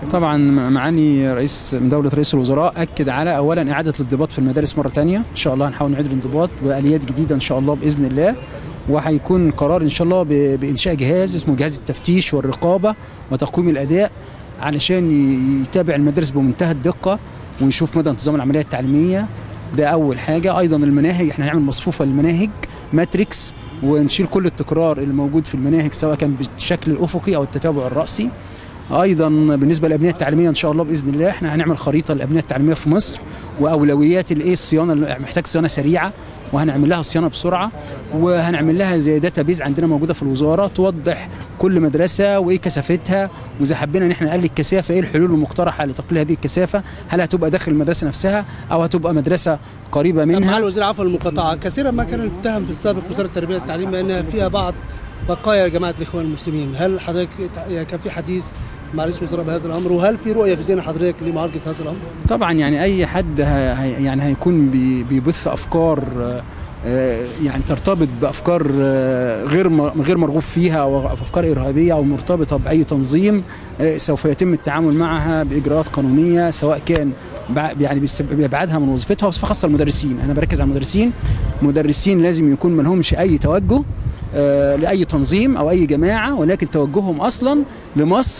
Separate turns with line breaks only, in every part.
طبعا معاني رئيس من دوله رئيس الوزراء اكد على اولا اعاده الانضباط في المدارس مره ثانيه ان شاء الله هنحاول نعيد الانضباط باليات جديده ان شاء الله باذن الله وهيكون قرار ان شاء الله ب- بانشاء جهاز اسمه جهاز التفتيش والرقابه وتقويم الاداء علشان ي- يتابع المدارس بمنتهى الدقه ويشوف مدى انتظام العمليه التعليميه ده اول حاجه ايضا المناهج احنا هنعمل مصفوفه للمناهج ماتريكس ونشيل كل التكرار اللي موجود في المناهج سواء كان بالشكل الافقي او التتابع الراسي ايضا بالنسبه للابنيه التعليميه ان شاء الله باذن الله احنا هنعمل خريطه للابنيه التعليميه في مصر واولويات الايه الصيانه اللي محتاج صيانه سريعه وهنعمل لها صيانه بسرعه وهنعمل لها زي داتا بيز عندنا موجوده في الوزاره توضح كل مدرسه وايه كثافتها واذا حبينا ان احنا نقلل الكثافه ايه الحلول المقترحه لتقليل هذه الكثافه هل هتبقى داخل المدرسه نفسها او هتبقى مدرسه قريبه
طب مع
منها
الوزير عفوا المقاطعه كثيرا ما كان يتهم في السابق وزاره التربيه والتعليم بانها فيها بعض بقايا جماعه الاخوان المسلمين هل حضرتك يعني كان في حديث مع رئيس الوزراء بهذا الامر وهل في رؤيه في ذهن حضرتك لمعالجه هذا الامر؟
طبعا يعني اي حد ه- هي- يعني هيكون بي- بيبث افكار آه، آه، يعني ترتبط بافكار آه، غير م- غير مرغوب فيها او افكار ارهابيه او مرتبطه باي تنظيم آه، سوف يتم التعامل معها باجراءات قانونيه سواء كان بع- يعني بيستب- بيبعدها من وظيفتها وصفه خاصه المدرسين انا بركز على المدرسين مدرسين لازم يكون ما لهمش اي توجه آه، لاي تنظيم او اي جماعه ولكن توجههم اصلا لمصر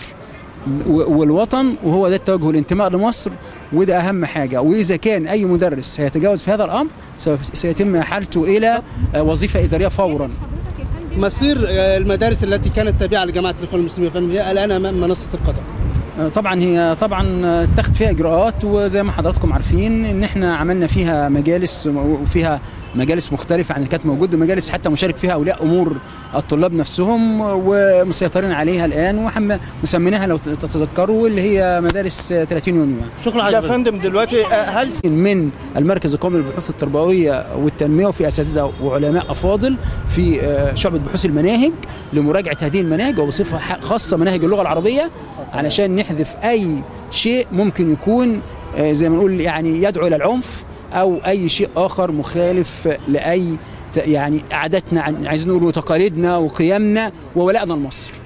و- والوطن وهو ده التوجه الانتماء لمصر وده اهم حاجه واذا كان اي مدرس هيتجاوز في هذا الامر سوف- سيتم احالته الى آه، وظيفه اداريه فورا
مصير آه، المدارس التي كانت تابعه لجماعه الاخوان المسلمين فندم هي الان امام منصه القضاء
آه، طبعا هي طبعا آه، اتخذ فيها اجراءات وزي ما حضراتكم عارفين ان احنا عملنا فيها مجالس وفيها مجالس مختلفه عن اللي كانت موجوده مجالس حتى مشارك فيها اولياء امور الطلاب نفسهم ومسيطرين عليها الان ومسميناها لو تتذكروا اللي هي مدارس آه، 30 يونيو يعني.
شكرا
يا
حضرتك
فندم دلوقتي آه، هل
من المركز القومي للبحوث التربويه والتنميه وفي اساتذه وعلماء افاضل في آه، شعبه بحوث المناهج لمراجعه هذه المناهج وبصفه ح- خاصه مناهج اللغه العربيه علشان نحذف اي شيء ممكن يكون آه، زي ما نقول يعني يدعو الى العنف او اي شيء اخر مخالف لاي ت- يعني عاداتنا عن- عايزين نقول وتقاليدنا وقيمنا وولائنا لمصر